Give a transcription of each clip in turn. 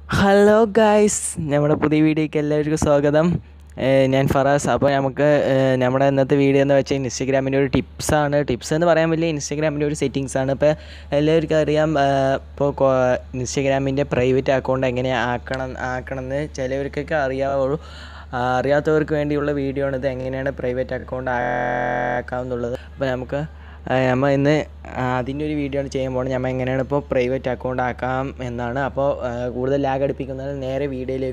Hello guys നമ്മുടെ പുതിയ വീഡിയോയ്ക്ക് എല്ലാവർക്കും സ്വാഗതം ഏഹ് ഞാൻ ഫറാസ് അപ്പോൾ നമുക്ക് ഏഹ് നമ്മുടെ ഇന്നത്തെ വീഡിയോ എന്ന് വെച്ചാൽ ഇൻസ്റ്റഗ്രാമിൻ്റെ ഒരു ടിപ്സാണ് ടിപ്സ് എന്ന് പറയാൻ വലിയ ഇൻസ്റ്റഗ്രാമിൻ്റെ ഒരു സെറ്റിങ്സ് ആണ് ഇപ്പോൾ എല്ലാവർക്കും അറിയാം ഏഹ് ഇപ്പോൾ ഇൻസ്റ്റഗ്രാമിൻ്റെ പ്രൈവറ്റ് അക്കൗണ്ട് എങ്ങനെ ആക്കണം ആക്കണമെന്ന് ചിലവർക്കൊക്കെ അറിയാവുള്ളൂ ആ, അറിയാത്തവർക്ക് വേണ്ടിയുള്ള വീഡിയോ ആണ് ഇത് എങ്ങനെയാണ് പ്രൈവറ്റ് അക്കൗണ്ട് ആക്കാമെന്നുള്ളത് അപ്പോൾ നമുക്ക് ആ, നമ്മൾ ഇന്ന് അതിൻ്റെ ഒരു വീഡിയോ ആണ് ചെയ്യാൻ പോകുന്നത് നമ്മൾ എങ്ങനെയാണ് ഇപ്പോൾ പ്രൈവറ്റ് അക്കൗണ്ട് ആക്കാം എന്നാണ് അപ്പോൾ ആ, കൂടുതൽ ലാഗ് അടുപ്പിക്കുന്നത് നേരെ വീഡിയോയിലേക്ക്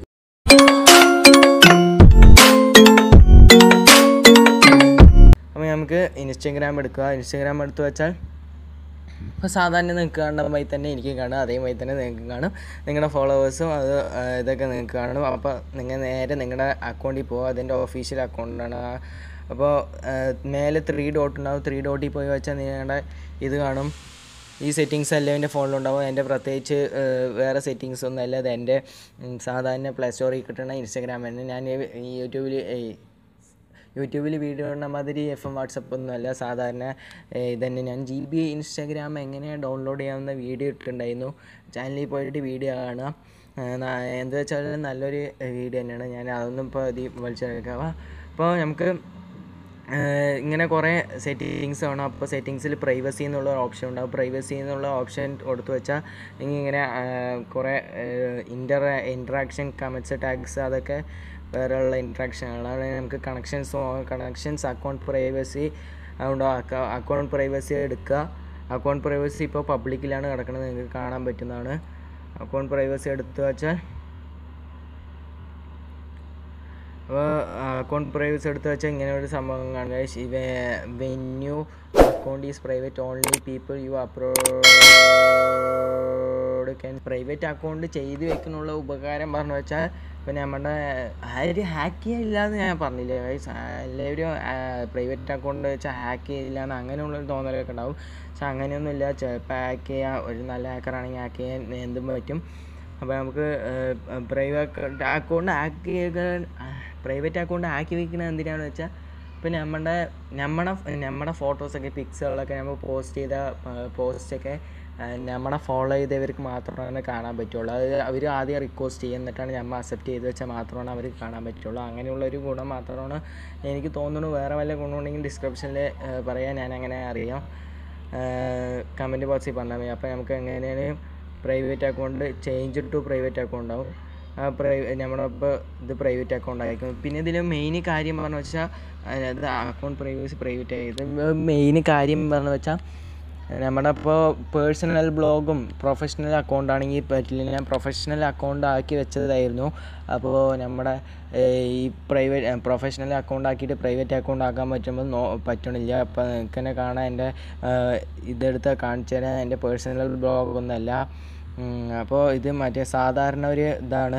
അപ്പോൾ നമുക്ക് ഇൻസ്റ്റഗ്രാം എടുക്കുക ഇൻസ്റ്റഗ്രാം എടുത്ത് വെച്ചാൽ ഇപ്പോൾ സാധാരണ നിങ്ങൾക്ക് കാണുന്ന മാതിരി തന്നെ എനിക്ക് കാണും അതേമാതിരി തന്നെ നിങ്ങൾക്ക് കാണും നിങ്ങളുടെ ഫോളോവേഴ്സും അത് ആ, ഇതൊക്കെ നിങ്ങൾക്ക് കാണും അപ്പോൾ നിങ്ങൾ നേരെ നിങ്ങളുടെ അക്കൗണ്ടിൽ പോകുക അതിൻ്റെ ഒഫീഷ്യൽ അക്കൗണ്ടാണ് അപ്പോൾ ആ, മേലെ ത്രീ ഡോട്ട് ഉണ്ടാവും ത്രീ ഡോട്ടിൽ പോയി വെച്ചാൽ നിങ്ങളുടെ ഇത് കാണും ഈ സെറ്റിങ്സ് എല്ലാം എൻ്റെ ഫോണിലുണ്ടാവും എൻ്റെ പ്രത്യേകിച്ച് ആ, വേറെ സെറ്റിങ്സ് ഒന്നും അല്ല അത് എൻ്റെ ഉം, സാധാരണ പ്ലേ സ്റ്റോറിൽ കിട്ടുന്ന ഇൻസ്റ്റാഗ്രാം തന്നെ ഞാൻ ഈ യൂട്യൂബിൽ യൂട്യൂബിൽ വീഡിയോ ഇടുന്ന മാതിരി എഫ് എം വാട്സപ്പ് ഒന്നുമല്ല സാധാരണ ഏഹ്, ഇതന്നെ ഞാൻ ജി ബി ഇൻസ്റ്റാഗ്രാം എങ്ങനെയാണ് ഡൗൺലോഡ് ചെയ്യാവുന്ന വീഡിയോ ഇട്ടിട്ടുണ്ടായിരുന്നു ചാനലിൽ പോയിട്ട് വീഡിയോ കാണുക ഏഹ്, ന- എന്താ വെച്ചാൽ നല്ലൊരു വീഡിയോ തന്നെയാണ് ഞാൻ അതൊന്നും ഇപ്പോൾ അതി വലിച്ചെടുക്കാം അപ്പോൾ നമുക്ക് ഏഹ്, ഇങ്ങനെ കുറേ സെറ്റിങ്സ് വേണം അപ്പോൾ സെറ്റിങ്സിൽ പ്രൈവസി എന്നുള്ള ഓപ്ഷൻ ഉണ്ടാവും പ്രൈവസി എന്നുള്ള ഓപ്ഷൻ കൊടുത്തു വെച്ചാൽ നിങ്ങൾ ഇങ്ങനെ ഏഹ്, കുറേ ഇൻ്റർ ഇൻട്രാക്ഷൻ കമൻസ് ടാഗ്സ് അതൊക്കെ വേറെയുള്ള ഇൻട്രാക്ഷനുകളാണ് നമുക്ക് കണക്ഷൻസ് കണക്ഷൻസ് അക്കൗണ്ട് പ്രൈവസി അതുകൊണ്ട് അക്കൗണ്ട് പ്രൈവസി എടുക്കുക അക്കൗണ്ട് പ്രൈവസി ഇപ്പോൾ പബ്ലിക്കിലാണ് കിടക്കുന്നത് നിങ്ങൾക്ക് കാണാൻ പറ്റുന്നതാണ് അക്കൗണ്ട് പ്രൈവസി എടുത്തു വെച്ചാൽ അപ്പോൾ അക്കൗണ്ട് പ്രൈവസി എടുത്ത് വെച്ചാൽ ഇങ്ങനെ ഒരു സംഭവം കാണുക വെന്യൂ account is private only people you upload can private account ചെയ്ത് വെക്കാനുള്ള ഉപകാരം പറഞ്ഞു വെച്ചാൽ ഇപ്പം നമ്മുടെ ആരും ഹാക്ക് ചെയ്യില്ല എന്ന് ഞാൻ പറഞ്ഞില്ലേ guys. ആ, എല്ലാവരും പ്രൈവറ്റ് അക്കൗണ്ട് വെച്ചാൽ ഹാക്ക് ചെയ്യില്ല എന്ന് അങ്ങനെയുള്ളൊരു തോന്നലൊക്കെ ഉണ്ടാവും പക്ഷെ അങ്ങനെയൊന്നുമില്ല ചിലപ്പോൾ ഹാക്ക് ചെയ്യാൻ ഒരു നല്ല ഹാക്കറാണെങ്കിൽ ഹാക്ക് ചെയ്യാൻ എന്തും പറ്റും അപ്പോൾ നമുക്ക് പ്രൈവറ്റ് അക്കൗണ്ട് ആക്കി പ്രൈവറ്റ് അക്കൗണ്ട് ആക്കി വെക്കുന്നത് എന്തിനാണെന്ന് വെച്ചാൽ ഇപ്പം നമ്മുടെ നമ്മുടെ നമ്മുടെ ഫോട്ടോസൊക്കെ പിക്സുകളൊക്കെ നമ്മൾ പോസ്റ്റ് ചെയ്ത പോസ്റ്റൊക്കെ നമ്മുടെ ഫോളോ ചെയ്തവർക്ക് മാത്രമാണ് കാണാൻ പറ്റുള്ളൂ അത് അവർ ആദ്യം റിക്വസ്റ്റ് ചെയ്യും എന്നിട്ടാണ് നമ്മൾ അക്സെപ്റ്റ് ചെയ്ത് വെച്ചാൽ മാത്രമാണ് അവർക്ക് കാണാൻ പറ്റുള്ളൂ അങ്ങനെയുള്ള ഒരു ഗുണം മാത്രമാണ് എനിക്ക് തോന്നുന്നു വേറെ വല്ല ഗുണമുണ്ടെങ്കിൽ ഡിസ്ക്രിപ്ഷനിൽ പറയാൻ ഞാൻ അങ്ങനെ അറിയാം കമൻറ്റ് ബോക്സിൽ പറഞ്ഞാൽ മതി അപ്പോൾ നമുക്ക് എങ്ങനെയാണ് private account change to private account ആവും ആ പ്രൈ നമ്മളിപ്പോൾ ഇത് പ്രൈവറ്റ് അക്കൗണ്ട് ആയിരിക്കും പിന്നെ ഇതിൽ മെയിൻ കാര്യം പറഞ്ഞു വെച്ചാൽ അതായത് അക്കൗണ്ട് പ്രൈവസി പ്രൈവറ്റ് ആയത് മെയിൻ കാര്യം പറഞ്ഞു വെച്ചാൽ നമ്മുടെ ഇപ്പോൾ പേഴ്സണൽ ബ്ലോഗും പ്രൊഫഷണൽ അക്കൗണ്ട് ആണെങ്കിൽ പറ്റില്ല ഞാൻ പ്രൊഫഷണൽ അക്കൗണ്ട് ആക്കി വെച്ചതായിരുന്നു അപ്പോൾ നമ്മുടെ ഏഹ്, ഈ പ്രൈവറ്റ് പ്രൊഫഷണൽ അക്കൗണ്ട് ആക്കിയിട്ട് പ്രൈവറ്റ് അക്കൗണ്ട് ആക്കാൻ പറ്റുമ്പോൾ നോ പറ്റണില്ല അപ്പോൾ നിങ്ങൾക്ക് തന്നെ കാണാൻ എൻ്റെ ഏഹ്, ഇതെടുത്ത് കാണിച്ചു തരാൻ എൻ്റെ പേഴ്സണൽ ബ്ലോഗ് ഒന്നല്ല അപ്പോൾ ഇത് മറ്റേ സാധാരണ ഒരു ഇതാണ്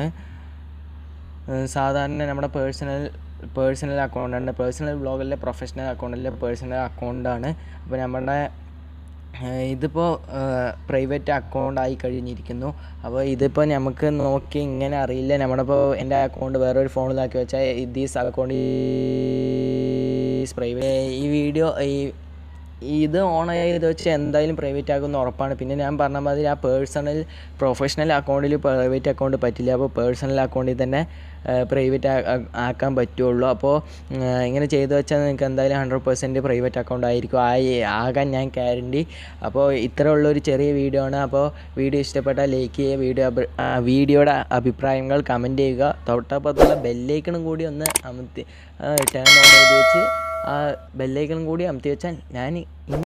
ഏഹ് സാധാരണ നമ്മുടെ പേഴ്സണൽ പേഴ്സണൽ അക്കൗണ്ടാണ് പേഴ്സണൽ ബ്ലോഗല്ല പ്രൊഫഷണൽ അക്കൗണ്ടല്ല പേഴ്സണൽ അക്കൗണ്ടാണ് അപ്പോൾ നമ്മുടെ ഏഹ് ഇതിപ്പോൾ പ്രൈവറ്റ് അക്കൗണ്ട് ആയി കഴിഞ്ഞിരിക്കുന്നു അപ്പോൾ ഇതിപ്പോൾ നമുക്ക് നോക്കി ഇങ്ങനെ അറിയില്ല നമ്മളിപ്പോൾ എൻ്റെ അക്കൗണ്ട് വേറൊരു ഫോണിലാക്കി വെച്ചാൽ ദീസ് അക്കൗണ്ട് ഈസ് പ്രൈവറ്റ് ഈ വീഡിയോ ഈ ഇത് ഓൺ ചെയ്ത് വെച്ച് എന്തായാലും പ്രൈവറ്റ് ആക്കുമെന്ന് ഉറപ്പാണ് പിന്നെ ഞാൻ പറഞ്ഞ മാതിരി ആ പേഴ്സണൽ പ്രൊഫഷണൽ അക്കൗണ്ടിൽ പ്രൈവറ്റ് അക്കൗണ്ട് പറ്റില്ല അപ്പോൾ പേഴ്സണൽ അക്കൗണ്ടിൽ തന്നെ പ്രൈവറ്റ് ആക്കാൻ പറ്റുള്ളൂ അപ്പോൾ ഇങ്ങനെ ചെയ്തു വെച്ചാൽ നിങ്ങൾക്ക് എന്തായാലും ഹൺഡ്രഡ് പെർസെൻറ്റ് പ്രൈവറ്റ് അക്കൗണ്ട് ആയിരിക്കും ആയി ആകാൻ ഞാൻ ഗ്യാരണ്ടി അപ്പോൾ ഇത്ര ഉള്ളൊരു ചെറിയ വീഡിയോ ആണ് അപ്പോൾ വീഡിയോ ഇഷ്ടപ്പെട്ടാൽ ലൈക്ക് ചെയ്യുക വീഡിയോ വീഡിയോയുടെ അഭിപ്രായങ്ങൾ കമൻറ്റ് ചെയ്യുക തൊട്ടപ്പുറത്തുള്ള ബെല്ലൈക്കണും കൂടി ഒന്ന് അമർത്തി ടേൺ ഓൺ ചെയ്ത് വെച്ച് ആ ബെല്ലൈക്കണും കൂടി അമർത്തി വെച്ചാൽ ഞാൻ